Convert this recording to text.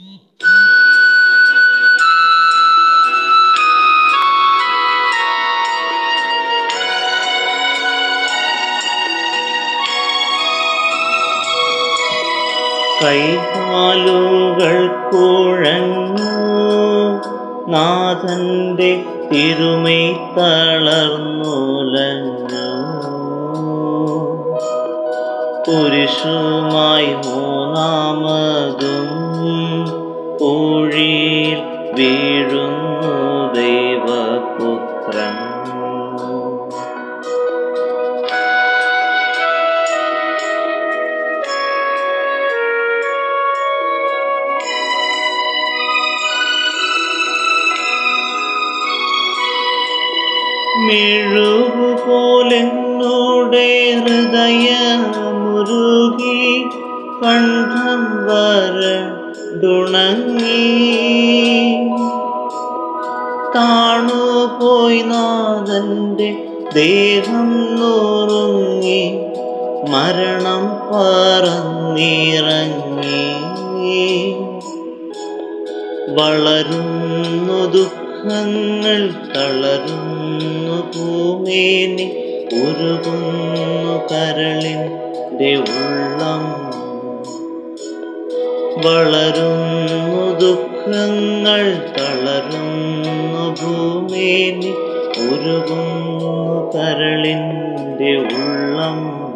കൈകാലുകൾ കുഴഞ്ഞു നാഥന്റെ തിരുമൈ തളർന്നുലഞ്ഞു പുരുഷുമായി മൂന്നാമതും പൂഴിയിൽ വീഴുന്നു ദൈവപുത്രൻ മെഴുകുപോലെന്നോടെ ഹൃദയമുരുകി കണ്ഠം വരണ്ടുണങ്ങി താണുപോയി നാഥന്റെ ദേഹം നുറുങ്ങി മരണം പറന്നിറങ്ങി വളരുന്നു ദുഃഖങ്ങൾ തളരുന്നു ഭൂമേനി ഉരുകുന്നു കരളിൻ്റെ ഉള്ളം വളരുന്നു ദുഃഖങ്ങൾ തളരുന്നു ഭൂമേനി ഉരുകുന്നു കരളിൻ്റെ ഉള്ളം